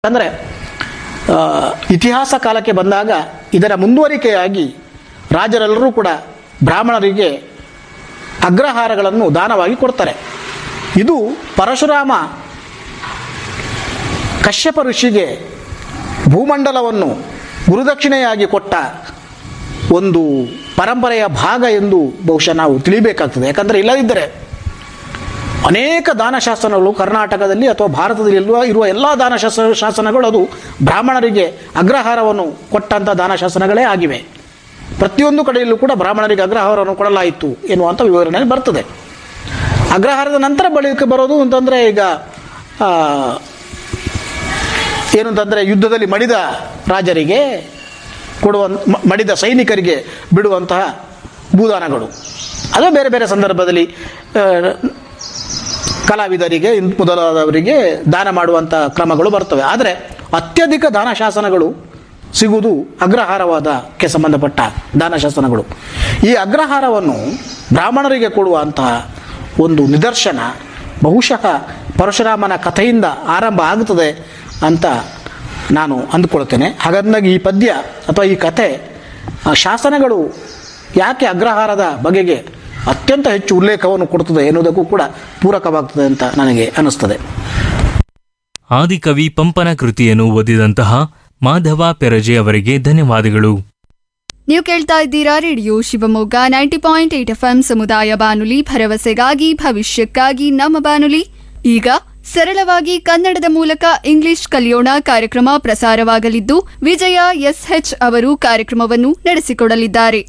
ಅಂದರೆ ಆ, ಇತಿಹಾಸ ಕಾಲಕ್ಕೆ ಬಂದಾಗ ಇದರ ಮುಂದುವರಿಕೆಯಾಗಿ ರಾಜರೆಲ್ಲರೂ ಕೂಡ ಬ್ರಾಹ್ಮಣರಿಗೆ ಅಗ್ರಹಾರಗಳನ್ನು ದಾನವಾಗಿ ಕೊಡ್ತಾರೆ ಇದು ಪರಶುರಾಮ ಕಶ್ಯಪ ಋಷಿಗೆ ಭೂಮಂಡಲವನ್ನು ಗುರುದಕ್ಷಿಣೆಯಾಗಿ ಕೊಟ್ಟ ಒಂದು ಪರಂಪರೆಯ ಭಾಗ ಎಂದು ಬಹುಶಃ ನಾವು ತಿಳಿಬೇಕಾಗ್ತದೆ ಯಾಕಂದರೆ ಇಲ್ಲದಿದ್ದರೆ ಅನೇಕ ದಾನಶಾಸನಗಳು ಕರ್ನಾಟಕದಲ್ಲಿ ಅಥವಾ ಭಾರತದಲ್ಲಿ ಇರುವ ಇರುವ ಎಲ್ಲ ದಾನಶಾಸ ಶಾಸನಗಳು ಅದು ಬ್ರಾಹ್ಮಣರಿಗೆ ಅಗ್ರಹಾರವನ್ನು ಕೊಟ್ಟಂಥ ದಾನಶಾಸನಗಳೇ ಆಗಿವೆ ಪ್ರತಿಯೊಂದು ಕಡೆಯಲ್ಲೂ ಕೂಡ ಬ್ರಾಹ್ಮಣರಿಗೆ ಅಗ್ರಹಾರವನ್ನು ಕೊಡಲಾಯಿತು ಎನ್ನುವಂಥ ವಿವರಣೆ ಬರ್ತದೆ ಅಗ್ರಹಾರದ ನಂತರ ಬಳಿಕ ಬರೋದು ಅಂತಂದರೆ ಈಗ ಆ, ಏನು ಅಂತಂದರೆ ಯುದ್ಧದಲ್ಲಿ ಮಡಿದ ರಾಜರಿಗೆ ಕೊಡುವ ಮ- ಮಡಿದ ಸೈನಿಕರಿಗೆ ಬಿಡುವಂತಹ ಭೂದಾನಗಳು ಅದು ಬೇರೆ ಬೇರೆ ಸಂದರ್ಭದಲ್ಲಿ ಆ, ಕಲಾವಿದರಿಗೆ ಇನ್- ಮೊದಲಾದವರಿಗೆ ದಾನ ಮಾಡುವಂಥ ಕ್ರಮಗಳು ಬರ್ತವೆ ಆದರೆ ಅತ್ಯಧಿಕ ದಾನ ಶಾಸನಗಳು ಸಿಗುವುದು ಅಗ್ರಹಾರವಾದಕ್ಕೆ ಸಂಬಂಧಪಟ್ಟ ದಾನ ಶಾಸನಗಳು ಈ ಅಗ್ರಹಾರವನ್ನು ಬ್ರಾಹ್ಮಣರಿಗೆ ಕೊಡುವಂತಹ ಒಂದು ನಿದರ್ಶನ ಬಹುಶಃ ಪರಶುರಾಮನ ಕಥೆಯಿಂದ ಆರಂಭ ಆಗುತ್ತದೆ ಅಂತ ನಾನು ಅಂದುಕೊಳ್ತೇನೆ ಹಾಗಾಗಿ ಈ ಪದ್ಯ ಅಥವಾ ಈ ಕಥೆ ಆ ಶಾಸನಗಳು ಯಾಕೆ ಅಗ್ರಹಾರದ ಬಗೆಗೆ ಅತ್ಯಂತ ಹೆಚ್ಚು ಉಲ್ಲೇಖವನ್ನು ಕೊಡುತ್ತದೆ ಎನ್ನುವುದಕ್ಕೂ ಕೂಡ ಪೂರಕವಾಗ್ತದೆ ಅಂತ ನನಗೆ ಅನಿಸ್ತದೆ ಆದಿಕವಿ ಪಂಪನ ಕೃತಿಯನ್ನು ಓದಿದಂತಹ ಮಾಧವ ಪೆರಜೆ ಅವರಿಗೆ ಧನ್ಯವಾದಗಳು ನೀವು ಕೇಳ್ತಾ ಇದ್ದೀರಾ radio Shivamogga ninety point eight F ಸಮುದಾಯ ಬಾನುಲಿ ಭರವಸೆಗಾಗಿ ಭವಿಷ್ಯಕ್ಕಾಗಿ ನಮ್ಮ ಬಾನುಲಿ ಈಗ ಸರಳವಾಗಿ ಕನ್ನಡದ ಮೂಲಕ ಇಂಗ್ಲಿಷ್ ಕಲಿಯೋಣ ಕಾರ್ಯಕ್ರಮ ಪ್ರಸಾರವಾಗಲಿದ್ದು ವಿಜಯ ಎಸ್ಎಚ್ ಅವರು ಕಾರ್ಯಕ್ರಮವನ್ನು ನಡೆಸಿಕೊಡಲಿದ್ದಾರೆ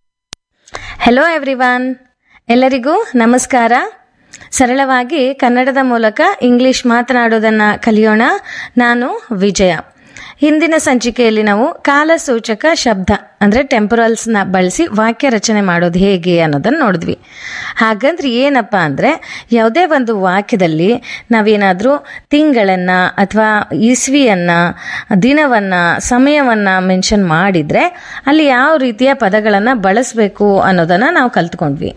ಹೆಲೋ ಎವ್ರಿವಾನ್ ಎಲ್ಲರಿಗೂ ನಮಸ್ಕಾರ ಸರಳವಾಗಿ ಕನ್ನಡದ ಮೂಲಕ ಇಂಗ್ಲಿಷ್ ಮಾತನಾಡೋದನ್ನು ಕಲಿಯೋಣ ನಾನು ವಿಜಯ ಹಿಂದಿನ ಸಂಚಿಕೆಯಲ್ಲಿ ನಾವು ಕಾಲಸೂಚಕ ಶಬ್ದ ಅಂದರೆ ಟೆಂಪರಲ್ಸ್ನ ಬಳಸಿ ವಾಕ್ಯ ರಚನೆ ಮಾಡೋದು ಹೇಗೆ ಅನ್ನೋದನ್ನು ನೋಡಿದ್ವಿ ಹಾಗಂದ್ರೆ ಏನಪ್ಪ ಅಂದರೆ ಯಾವುದೇ ಒಂದು ವಾಕ್ಯದಲ್ಲಿ ನಾವೇನಾದರೂ ತಿಂಗಳನ್ನು ಅಥವಾ ಇಸ್ವಿಯನ್ನು ದಿನವನ್ನು ಸಮಯವನ್ನು ಮೆನ್ಷನ್ ಮಾಡಿದರೆ ಅಲ್ಲಿ ಯಾವ ರೀತಿಯ ಪದಗಳನ್ನು ಬಳಸಬೇಕು ಅನ್ನೋದನ್ನು ನಾವು ಕಲ್ತ್ಕೊಂಡ್ವಿ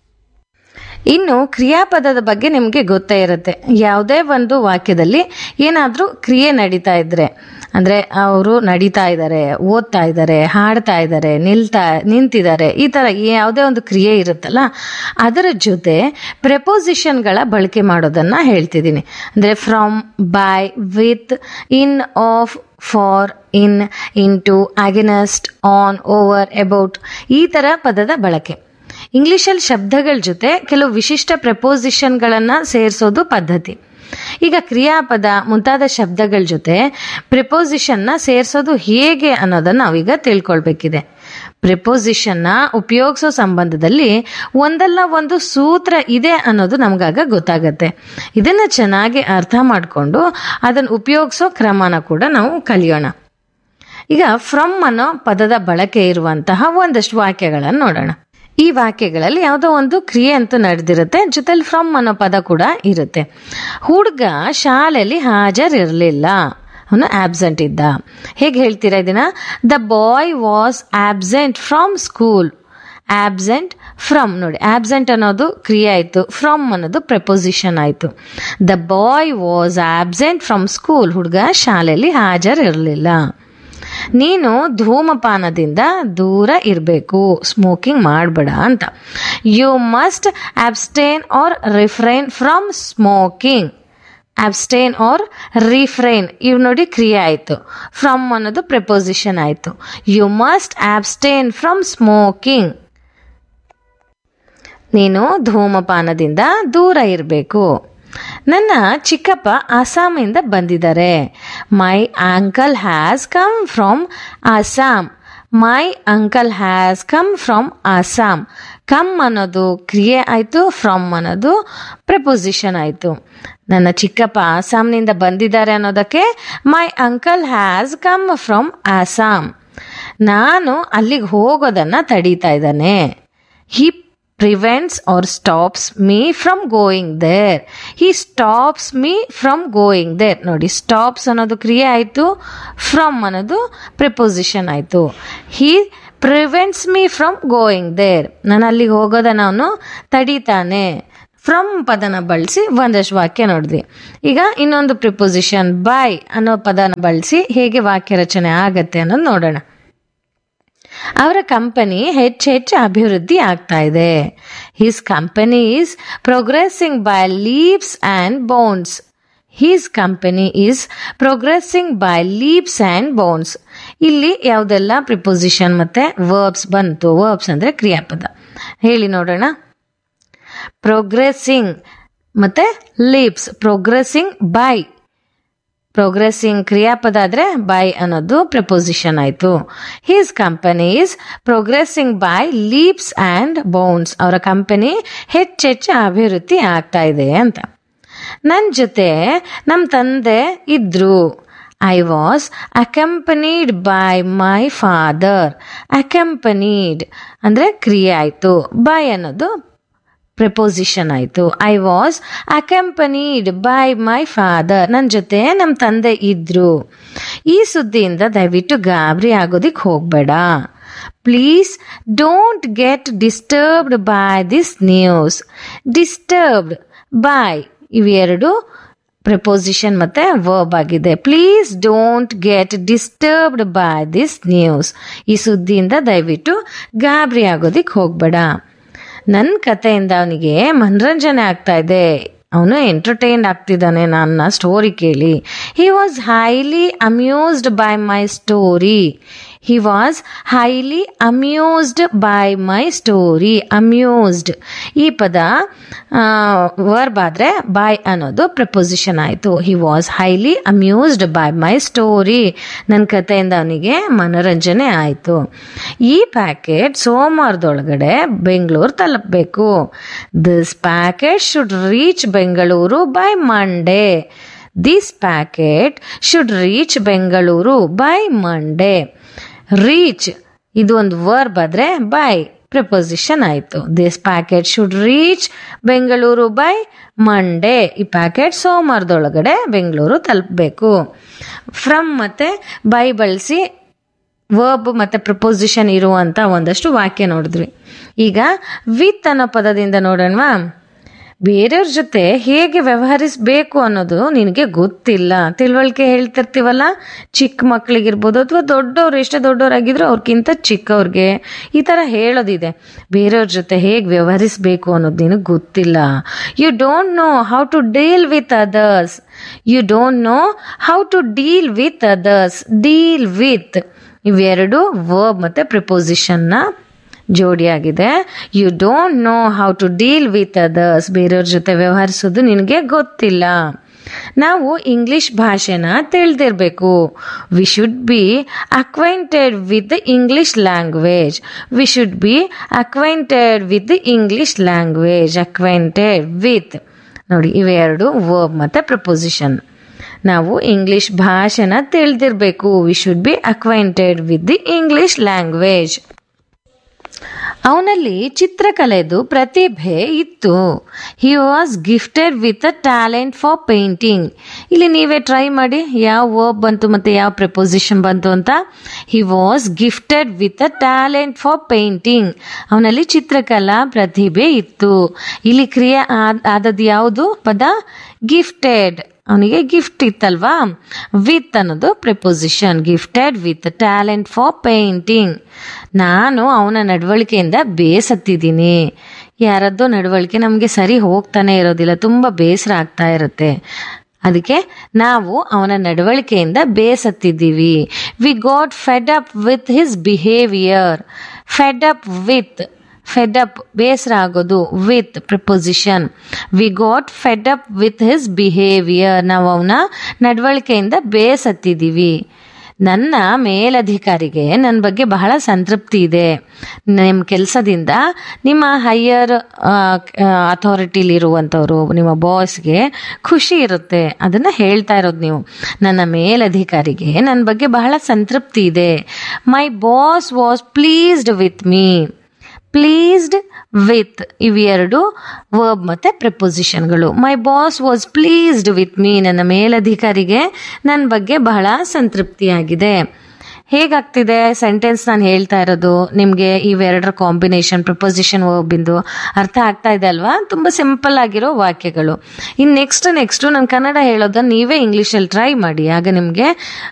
ಇನ್ನು ಕ್ರಿಯಾಪದದ ಬಗ್ಗೆ ನಿಮಗೆ ಗೊತ್ತೇ ಇರುತ್ತೆ ಯಾವುದೇ ಒಂದು ವಾಕ್ಯದಲ್ಲಿ ಏನಾದರೂ ಕ್ರಿಯೆ ನಡೀತಾ ಇದ್ರೆ ಅಂದರೆ ಅವರು ನಡೀತಾ ಇದ್ದಾರೆ ಓದ್ತಾ ಇದ್ದಾರೆ ಹಾಡ್ತಾ ಇದ್ದಾರೆ ನಿಲ್ತಾ ನಿಂತಿದ್ದಾರೆ ಈ ಥರ ಯಾವುದೇ ಒಂದು ಕ್ರಿಯೆ ಇರುತ್ತಲ್ಲ ಅದರ ಜೊತೆ ಪ್ರೆಪೋಸಿಷನ್ಗಳ ಬಳಕೆ ಮಾಡೋದನ್ನು ಹೇಳ್ತಿದ್ದೀನಿ ಅಂದರೆ from by with in of for in in to against on over about ಈ ಥರ ಪದದ ಬಳಕೆ ಇಂಗ್ಲಿಷಲ್ಲಿ ಶಬ್ದಗಳ ಜೊತೆ ಕೆಲವು ವಿಶಿಷ್ಟ ಪ್ರೆಪೋಸಿಷನ್ಗಳನ್ನು ಸೇರಿಸೋದು ಪದ್ಧತಿ ಈಗ ಕ್ರಿಯಾಪದ ಮುಂತಾದ ಶಬ್ದಗಳ ಜೊತೆ ಪ್ರಿಪೋಸಿಷನ್ನ ಸೇರಿಸೋದು ಹೇಗೆ ಅನ್ನೋದನ್ನು ನಾವೀಗ ತಿಳ್ಕೊಳ್ಬೇಕಿದೆ ಪ್ರಿಪೋಸಿಷನ್ನ ಉಪಯೋಗಿಸೋ ಸಂಬಂಧದಲ್ಲಿ ಒಂದಲ್ಲ ಒಂದು ಸೂತ್ರ ಇದೆ ಅನ್ನೋದು ನಮಗಾಗ ಗೊತ್ತಾಗತ್ತೆ ಇದನ್ನು ಚೆನ್ನಾಗಿ ಅರ್ಥ ಮಾಡಿಕೊಂಡು ಅದನ್ನು ಉಪಯೋಗಿಸೋ ಕ್ರಮನ ಕೂಡ ನಾವು ಕಲಿಯೋಣ ಈಗ ಫ್ರಮ್ ಅನ್ನೋ ಪದದ ಬಳಕೆ ಇರುವಂತಹ ಒಂದಷ್ಟು ವಾಕ್ಯಗಳನ್ನು ನೋಡೋಣ ಈ ವಾಕ್ಯಗಳಲ್ಲಿ ಯಾವುದೋ ಒಂದು ಕ್ರಿಯೆ ಅಂತೂ ನಡೆದಿರುತ್ತೆ ಜೊತೆಲಿ ಫ್ರಮ್ ಅನ್ನೋ ಪದ ಕೂಡ ಇರುತ್ತೆ ಹುಡುಗ ಶಾಲೆಯಲ್ಲಿ ಹಾಜರಿರಲಿಲ್ಲ ಅವನು ಆಬ್ಸೆಂಟ್ ಇದ್ದ ಹೇಗೆ ಹೇಳ್ತೀರಾ ಇದನ್ನ the boy was absent from school absent from ನೋಡಿ ಆಬ್ಸೆಂಟ್ ಅನ್ನೋದು ಕ್ರಿಯೆ ಆಯಿತು ಫ್ರಮ್ ಅನ್ನೋದು ಪ್ರೆಪೊಸಿಷನ್ ಆಯಿತು the boy was absent from school ಹುಡುಗ ಶಾಲೆಯಲ್ಲಿ ಹಾಜರಿರಲಿಲ್ಲ ನೀನು ಧೂಮಪಾನದಿಂದ ದೂರ ಇರಬೇಕು ಸ್ಮೋಕಿಂಗ್ ಮಾಡಬೇಡ ಅಂತ you must abstain or refrain from smoking abstain or refrain ಇವು ನೋಡಿ ಕ್ರಿಯೆ ಆಯಿತು ಫ್ರಮ್ ಅನ್ನೋದು ಪ್ರೆಪೊಸಿಷನ್ ಆಯಿತು you must abstain from smoking ನೀನು ಧೂಮಪಾನದಿಂದ ದೂರ ಇರಬೇಕು ನನ್ನ ಚಿಕ್ಕಪ್ಪ ಅಸ್ಸಾಮಿಂದ ಬಂದಿದ್ದಾರೆ my uncle has come from Assam my uncle has come from Assam come ಅನ್ನೋದು ಕ್ರಿಯೆ ಆಯಿತು ಫ್ರಮ್ ಅನ್ನೋದು ಪ್ರೆಪೊಸಿಷನ್ ಆಯಿತು ನನ್ನ ಚಿಕ್ಕಪ್ಪ ಅಸ್ಸಾಂನಿಂದ ಬಂದಿದ್ದಾರೆ ಅನ್ನೋದಕ್ಕೆ my uncle has come from Assam ನಾನು ಅಲ್ಲಿಗೆ ಹೋಗೋದನ್ನು ತಡೀತಾ ಇದ್ದಾನೆ he prevents or stops me from going there he stops me from going there ನೋಡಿ ಸ್ಟಾಪ್ಸ್ ಅನ್ನೋದು ಕ್ರಿಯೆ ಆಯಿತು ಫ್ರಮ್ ಅನ್ನೋದು ಪ್ರಿಪೊಸಿಷನ್ ಆಯಿತು he prevents me from going there ನಾನು ಅಲ್ಲಿಗೆ ಹೋಗೋದನ್ನ ಅವನು ತಡೀತಾನೆ ಫ್ರಮ್ ಪದನ ಬಳಸಿ ಒಂದಷ್ಟು ವಾಕ್ಯ ನೋಡಿದ್ವಿ ಈಗ ಇನ್ನೊಂದು ಪ್ರಿಪೊಸಿಷನ್ ಬೈ ಅನ್ನೋ ಪದನ ಬಳಸಿ ಹೇಗೆ ವಾಕ್ಯ ರಚನೆ ಆಗತ್ತೆ ಅನ್ನೋದು ನೋಡೋಣ ಅವರ ಕಂಪನಿ ಹೆಚ್ಚು ಹೆಚ್ಚು ಅಭಿವೃದ್ಧಿ ಆಗ್ತಾ ಇದೆ his company is progressing by leaves and bones his company is progressing by leaves and bones ಇಲ್ಲಿ ಯಾವುದೆಲ್ಲ ಪ್ರಿಪೊಸಿಷನ್ ಮತ್ತೆ ವರ್ಬ್ಸ್ ಬಂತು ವರ್ಬ್ಸ್ ಅಂದರೆ ಕ್ರಿಯಾಪದ ಹೇಳಿ ನೋಡೋಣ ಪ್ರೋಗ್ರೆಸಿಂಗ್ ಮತ್ತೆ ಲೀವ್ಸ್ ಪ್ರೋಗ್ರೆಸಿಂಗ್ ಬೈ ಪ್ರೋಗ್ರೆಸಿಂಗ್ ಕ್ರಿಯಾಪದ ಆದರೆ ಬೈ ಅನ್ನೋದು ಪ್ರಪೋಸಿಷನ್ ಆಯಿತು his company is progressing by leaps and bones ಅವರ ಕಂಪನಿ ಹೆಚ್ಚೆಚ್ಚು ಅಭಿವೃದ್ಧಿ ಆಗ್ತಾ ಇದೆ ಅಂತ ನನ್ನ ಜೊತೆ ನಮ್ಮ ತಂದೆ ಇದ್ರು I was accompanied by my father accompanied ಅಂದರೆ ಕ್ರಿಯೆ ಆಯಿತು ಬೈ ಅನ್ನೋದು ಪ್ರಪೋಸಿಷನ್ ಆಯಿತು I was accompanied by my father ನನ್ನ ಜೊತೆ ನಮ್ಮ ತಂದೆ ಇದ್ರು ಈ ಸುದ್ದಿಯಿಂದ ದಯವಿಟ್ಟು ಗಾಬರಿ ಆಗೋದಿಕ್ಕೆ ಹೋಗಬೇಡ please don't get disturbed by this news disturbed by ಇವೆರಡು ಪ್ರಪೋಸಿಷನ್ ಮತ್ತೆ ವರ್ಬ್ ಆಗಿದೆ please don't get disturbed by this news ಈ ಸುದ್ದಿಯಿಂದ ದಯವಿಟ್ಟು ಗಾಬರಿ ಆಗೋದಿಕ್ಕೆ ಹೋಗಬೇಡ ನನ್ನ ಕಥೆಯಿಂದ ಅವನಿಗೆ ಮನರಂಜನೆ ಆಗ್ತಾ ಇದೆ ಅವನು ಎಂಟರ್ಟೈನ್ ಆಗ್ತಿದ್ದಾನೆ ನನ್ನ ಸ್ಟೋರಿ ಕೇಳಿ he was highly amused by my story he was highly amused by my story amused ಈ ಪದ ವರ್ಬ್ ಆದರೆ ಬಾಯ್ ಅನ್ನೋದು ಪ್ರಪೊಸಿಷನ್ ಆಯಿತು he was highly amused by my story ನನ್ನ ಕಥೆಯಿಂದ ಅವನಿಗೆ ಮನೋರಂಜನೆ ಆಯಿತು ಈ ಪ್ಯಾಕೆಟ್ ಸೋಮವಾರದೊಳಗಡೆ ಬೆಂಗಳೂರು ತಲುಪಬೇಕು this packet should reach Bengaluru by Monday this packet should reach Bengaluru by Monday reach ಇದು ಒಂದು ವರ್ಬ್ ಆದರೆ ಬೈ ಪ್ರಪೋಸಿಷನ್ ಆಯಿತು this packet should reach Bengaluru by Monday ಈ ಪ್ಯಾಕೆಟ್ ಸೋಮವಾರದೊಳಗಡೆ ಬೆಂಗಳೂರು ತಲುಪಬೇಕು ಫ್ರಮ್ ಮತ್ತು ಬೈ ಬಳಸಿ ವರ್ಬ್ ಮತ್ತು ಪ್ರಪೋಸಿಷನ್ ಇರುವಂಥ ಒಂದಷ್ಟು ವಾಕ್ಯ ನೋಡಿದ್ವಿ ಈಗ ವಿತ್ ಅನ್ನೋ ಪದದಿಂದ ನೋಡೋಣವಾ ಬೇರೆಯವ್ರ ಜೊತೆ ಹೇಗೆ ವ್ಯವಹರಿಸಬೇಕು ಅನ್ನೋದು ನಿನಗೆ ಗೊತ್ತಿಲ್ಲ ತಿಳುವಳಿಕೆ ಹೇಳ್ತಿರ್ತೀವಲ್ಲ ಚಿಕ್ಕ ಮಕ್ಕಳಿಗಿರ್ಬೋದು ಅಥವಾ ದೊಡ್ಡವ್ರು ಎಷ್ಟೇ ದೊಡ್ಡವರಾಗಿದ್ರು ಅವ್ರಿಗಿಂತ ಚಿಕ್ಕವ್ರಿಗೆ ಈ ಥರ ಹೇಳೋದಿದೆ ಬೇರೆಯವ್ರ ಜೊತೆ ಹೇಗೆ ವ್ಯವಹರಿಸಬೇಕು ಅನ್ನೋದು ನಿನಗೆ ಗೊತ್ತಿಲ್ಲ you don't know how to deal with others you don't know how to deal with others deal with ಇವೆರಡು ವರ್ಬ್ ಮತ್ತು ಪ್ರಿಪೋಸಿಷನ್ನ ಜೋಡಿಯಾಗಿದೆ you don't know how to deal with others ಬೇರೆಯವ್ರ ಜೊತೆ ವ್ಯವಹರಿಸೋದು ನಿನಗೆ ಗೊತ್ತಿಲ್ಲ ನಾವು ಇಂಗ್ಲಿಷ್ ಭಾಷೆನ ತಿಳಿದಿರಬೇಕು we should be acquainted with the English language we should be acquainted with the English language acquainted with ನೋಡಿ ಇವೆರಡು ವರ್ಬ್ ಮತ್ತು ಪ್ರಪೊಸಿಷನ್ ನಾವು ಇಂಗ್ಲಿಷ್ ಭಾಷೆನ ತಿಳಿದಿರಬೇಕು we should be acquainted with the English language ಅವನಲ್ಲಿ ಚಿತ್ರಕಲೆದು ಪ್ರತಿಭೆ ಇತ್ತು he was gifted with a talent for painting ಇಲ್ಲಿ ನೀವೇ ಟ್ರೈ ಮಾಡಿ ಯಾವ ವರ್ಬ್ ಬಂತು ಮತ್ತು ಯಾವ ಪ್ರಪೋಸಿಷನ್ ಬಂತು ಅಂತ he was gifted with a talent for painting ಅವನಲ್ಲಿ ಚಿತ್ರಕಲಾ ಪ್ರತಿಭೆ ಇತ್ತು ಇಲ್ಲಿ ಕ್ರಿಯೆ ಆದದ್ದು ಯಾವುದು ಪದ ಗಿಫ್ಟೆಡ್ ಅವನಿಗೆ ಗಿಫ್ಟ್ ಇತ್ತಲ್ವಾ ವಿತ್ ಅನ್ನೋದು preposition gifted with talent for painting ನಾನು ಅವನ ನಡವಳಿಕೆಯಿಂದ ಬೇಸತ್ತಿದ್ದೀನಿ ಯಾರದ್ದೋ ನಡವಳಿಕೆ ನಮಗೆ ಸರಿ ಹೋಗ್ತಾನೆ ಇರೋದಿಲ್ಲ ತುಂಬ ಬೇಸರ ಆಗ್ತಾ ಇರುತ್ತೆ ಅದಕ್ಕೆ ನಾವು ಅವನ ನಡವಳಿಕೆಯಿಂದ ಬೇಸತ್ತಿದ್ದೀವಿ we got fed up with his behaviour fed up with fed up ಬೇಸರ ಆಗೋದು with preposition we got fed up with his behaviour ನಾವು ಅವನ ನಡವಳಿಕೆಯಿಂದ ಬೇಸತ್ತಿದ್ದೀವಿ ನನ್ನ ಮೇಲಧಿಕಾರಿಗೆ ನನ್ನ ಬಗ್ಗೆ ಬಹಳ ಸಂತೃಪ್ತಿ ಇದೆ ನಿಮ್ಮ ಕೆಲಸದಿಂದ ನಿಮ್ಮ ಹೈಯರ್ ಅಥಾರಿಟಿಲಿರುವಂಥವ್ರು ನಿಮ್ಮ ಬಾಸ್ಗೆ ಖುಷಿ ಇರುತ್ತೆ ಅದನ್ನು ಹೇಳ್ತಾ ಇರೋದು ನೀವು ನನ್ನ ಮೇಲಧಿಕಾರಿಗೆ ನನ್ನ ಬಗ್ಗೆ ಬಹಳ ಸಂತೃಪ್ತಿ ಇದೆ my boss was pleased with me pleased with ಇವೆರಡು ವರ್ಬ್ ಮತ್ತು ಪ್ರಿಪೊಸಿಷನ್ಗಳು my boss was pleased with me ನನ್ನ ಮೇಲಧಿಕಾರಿಗೆ ನನ್ನ ಬಗ್ಗೆ ಬಹಳ ಸಂತೃಪ್ತಿಯಾಗಿದೆ ಹೇಗಾಗ್ತಿದೆ ಸೆಂಟೆನ್ಸ್ ನಾನು ಹೇಳ್ತಾ ಇರೋದು ನಿಮಗೆ ಇವೆರಡರ ಕಾಂಬಿನೇಷನ್ ಪ್ರಪೋಸಿಷನ್ ಬಿಂದು ಅರ್ಥ ಆಗ್ತಾ ಇದೆ ಅಲ್ವಾ ತುಂಬ ಸಿಂಪಲ್ ಆಗಿರೋ ವಾಕ್ಯಗಳು ಇನ್ನು ನೆಕ್ಸ್ಟ್ ನೆಕ್ಸ್ಟು ನಾನು ಕನ್ನಡ ಹೇಳೋದನ್ನ ನೀವೇ ಇಂಗ್ಲೀಷಲ್ಲಿ ಟ್ರೈ ಮಾಡಿ ಆಗ ನಿಮಗೆ